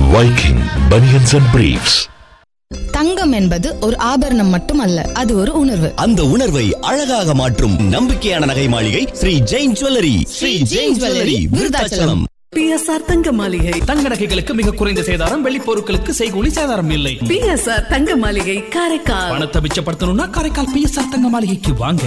Viking Bunions and Briefs. தங்கம் என்பது ஒரு ஆபரணம் மட்டுமல்ல அது ஒரு உணர்வு அந்த உணர்வை அழகாக மாற்றும் நம்பிக்கையான நகை மாளிகை Shri Jain jewellery Shri Jain jewellery Vriddhachalam BSR தங்க மாளிகை தங்க நகைகளுக்கு மிக குறைந்த சேதாரம் வெள்ளி பொருட்களுக்கு செய்கூலி சேதாரம் இல்லை பிஎஸ்ஆர் தங்க மாளிகை காரைக்கால் பணத்தை மிச்சப்படுத்தணும்னா காரைக்கால் பிஎஸ்ஆர் தங்க மாளிகைக்கு வாங்க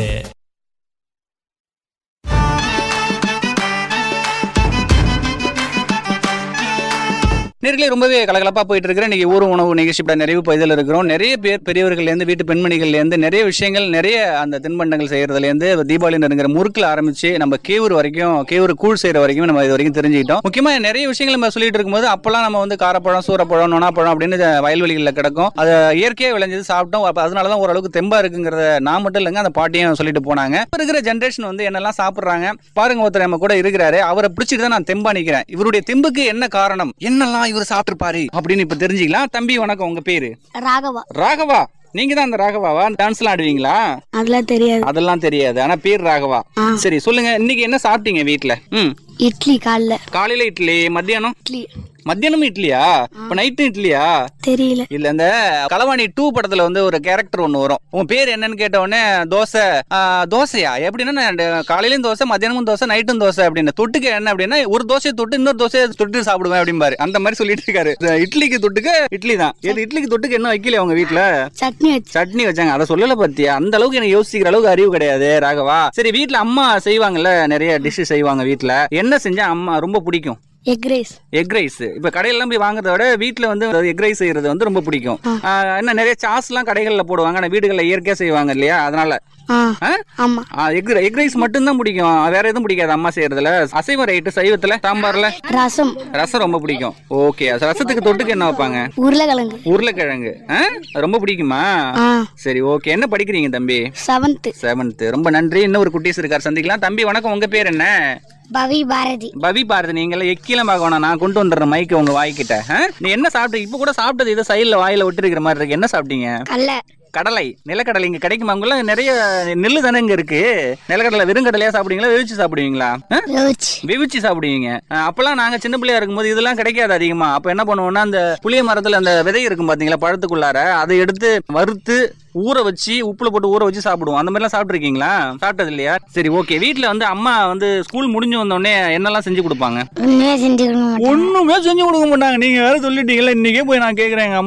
நேர்களே ரொம்பவே கலகலப்பா போயிட்டு இருக்கிற இன்னைக்கு ஊர் உணவு நிகழ்ச்சியோட நிறைவு பகுதியில் இருக்கிறோம் நிறைய பேர் பெரியவர்கள்லேருந்து வீட்டு பெண்மணிகள்லேருந்து நிறைய விஷயங்கள் நிறைய அந்த தின்பண்டங்கள் செய்யறதுலேருந்து தீபாவளி நெருங்குற முறுக்கில் ஆரம்பிச்சு நம்ம கேவூர் வரைக்கும் கேவூர் கூழ் செய்யற வரைக்கும் நம்ம இது வரைக்கும் தெரிஞ்சுக்கிட்டோம் முக்கியமாக நிறைய விஷயங்கள் நம்ம சொல்லிட்டு இருக்கும்போது அப்பெல்லாம் நம்ம வந்து காரப்பழம் சூரப்பழம் நொனாப்பழம் அப்படின்னு வயல்வெளிகளில் கிடக்கும் அது இயற்கையாக விளைஞ்சது சாப்பிட்டோம் அப்போ அதனால தான் ஓரளவுக்கு தெம்பா இருக்குங்கிறத நான் மட்டும் இல்லைங்க அந்த பாட்டியும் சொல்லிட்டு போனாங்க இப்ப இருக்கிற ஜென்ரேஷன் வந்து என்னெல்லாம் சாப்பிட்றாங்க பாருங்க ஒருத்தர் நம்ம கூட இருக்கிறாரு அவரை பிடிச்சிட்டு தான் நான் தெம்பா நிக்கிறேன் இவருடைய தெம்புக்கு என்ன காரணம் என்னெல்லாம் இவர் சாப்பிட்டுருப்பாரு அப்படின்னு இப்ப தெரிஞ்சுக்கலாம் தம்பி வணக்கம் உங்க பேரு ராகவா ராகவா நீங்க தான் அந்த ராகவாவா டான்ஸ் எல்லாம் ஆடுவீங்களா அதெல்லாம் தெரியாது அதெல்லாம் தெரியாது ஆனா பேர் ராகவா சரி சொல்லுங்க இன்னைக்கு என்ன சாப்பிட்டீங்க வீட்ல ம் இட்லி காலைல காலையில இட்லி மத்தியானம் இட்லி மத்தியானமும் இட்லியா இப்ப நைட்டும் இட்லியா தெரியல இல்ல இந்த களவாணி டூ படத்துல வந்து ஒரு கேரக்டர் ஒண்ணு வரும் உன் பேர் என்னன்னு கேட்ட உடனே தோசை ஆ, தோசையா எப்படின்னா நான் இந்த காலையிலயும் தோசை மத்தியானமும் தோசை நைட்டும் தோசை அப்படின்னு தொட்டுக்க என்ன அப்படின்னா ஒரு தோசையை தொட்டு இன்னொரு தோசையை தொட்டு சாப்பிடுவேன் அப்படிம்பாரு அந்த மாதிரி சொல்லிட்டு இருக்காரு இந்த இட்லிக்கு தொட்டுக்க இட்லி தான் இது இட்லிக்கு தொட்டுக்க என்ன வைக்கல உங்க வீட்ல சட்னி வச்சு சட்னி வச்சாங்க அதை சொல்லல பத்தியா அந்த அளவுக்கு எனக்கு யோசிக்கிற அளவுக்கு அறிவு கிடையாது ராகவா சரி வீட்ல அம்மா செய்வாங்கல்ல நிறைய டிஷ் செய்வாங்க வீட்ல என்ன செஞ்சா அம்மா ரொம்ப பிடிக்கும் எக் ரைஸ் எக் ரைஸ் இப்ப கடையில போய் வாங்குறத விட வீட்ல வந்து எக் ரைஸ் செய்யறது வந்து ரொம்ப பிடிக்கும் ஆஹ் என்ன நிறைய சாஸ் எல்லாம் கடைகள்ல போடுவாங்க ஆனா வீடுகள்ல இயற்கையா செய்வாங்க இல்லையா அதனால ஆ ஆமா எக் எக் ரைஸ் மட்டும் தான் பிடிக்கும் வேற எதுவும் பிடிக்காது அம்மா செய்யறதுல அசைவ ரைட்டு சைவத்துல சாம்பார்ல ரசம் ரசம் ரொம்ப பிடிக்கும் ஓகே ரசத்துக்கு தொட்டுக்கு என்ன வைப்பாங்க உருளைக்கிழங்கு உருளைக்கிழங்கு ஆ? அது ரொம்ப பிடிக்குமா ஆ சரி ஓகே என்ன படிக்கிறீங்க தம்பி செவன்த்து செவன்த் ரொம்ப நன்றி இன்னும் ஒரு குட்டீஸ் இருக்கார் சந்திக்கலாம் தம்பி வணக்கம் உங்க பேர் என்ன பவி பாரதி பவி பாரதி நீங்கள எக்கிலம் பார்க்க வேணாம் நான் கொண்டு வந்துடுறேன் மைக்கு உங்க வாய்க்கிட்ட ஆ? நீ என்ன சாப்பிட்டு இப்ப கூட சாப்பிட்டது ஏதோ சைடுல வாயில விட்டு இருக்கிற மாதிரி இருக்கு என்ன சாப்பிட்டீங்க கல்ல கடலை நிலக்கடலை இங்க கிடைக்குமா அங்குள்ள நிறைய நெல்லு தானே இங்க இருக்கு நிலக்கடலை வெறுங்கடலையா சாப்பிடுவீங்களா வெவிச்சு சாப்பிடுவீங்களா ஆ? யோசிச்சு வெவிச்சு சாப்பிடுவீங்க அஹ் அப்பெல்லாம் நாங்க சின்ன பிள்ளையா இருக்கும்போது இதெல்லாம் கிடைக்காது அதிகமா அப்ப என்ன பண்ணுவோம்னா அந்த புளிய மரத்துல அந்த விதை இருக்கும் பாத்தீங்களா பழத்துக்குள்ளார அதை எடுத்து வறுத்து ஊற வச்சு உப்புல போட்டு ஊற வச்சு சாப்பிடுவோம் அந்த மாதிரிலாம் சாப்பிட்டுருக்கீங்களா சாப்பிட்டது இல்லையா சரி ஓகே வீட்ல வந்து அம்மா வந்து ஸ்கூல் முடிஞ்சு வந்த உடனே என்னெல்லாம் செஞ்சு கொடுப்பாங்க ஒண்ணுமே செஞ்சு கொடுக்க மாட்டேன் ஒண்ணுமே செஞ்சு கொடுக்க மாட்டாங்க நீங்க வேற சொல்லிட்டீங்கல்ல இன்னைக்கே போய் நான் கேக்குறேன் எங்க